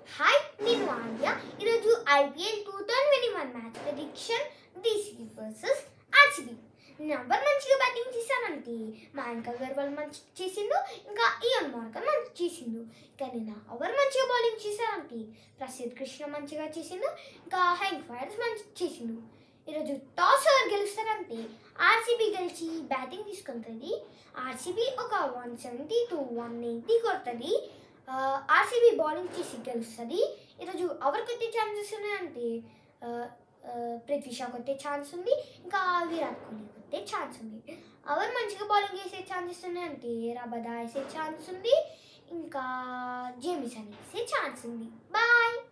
hi నేను ఆర్య ఈరోజు IPL two thousand twenty one match prediction DC versus RCB number మంచిగా batting చేశానంటే మయాంక్ అగర్వాల్ మంచి చేసిండు ఇంకా ఇయన్ మార్కర్ మంచి చేసిండు ఇంకా నేను ఎవరు మంచిగా బౌలింగ్ చేశారంటే ప్రసిద్ధ్ కృష్ణ మంచిగా చేసిండు ఇంకా హ్యాంగ్ ఫైర్స్ మంచి చేసిండు ఈరోజు టాస్ ఎవరు గెలుస్తారంటే ఆర్సీబీ గెలిచి బ్యాటింగ్ తీసుకుంటుంది ఆర్సీబీ ఒక one seventy to one eighty కొడుతుంది ఆర్సీబీ బౌలింగ్ చేసి గెలుస్తుంది ఈరోజు ఎవరు కొట్టే ఛాన్సెస్ ఉన్నాయంటే ఆ, ఆ, పృథ్వీ షా కొట్టే ఛాన్స్ ఉంది ఇంకా విరాట్ కోహ్లీ కొట్టే ఛాన్స్ ఉంది ఎవరు మంచిగా బౌలింగ్ వేసే ఛాన్సెస్ ఉన్నాయంటే రబదా వేసే ఛాన్స్ ఉంది ఇంకా జేమిసన్ వేసే ఛాన్స్ ఉంది బాయ్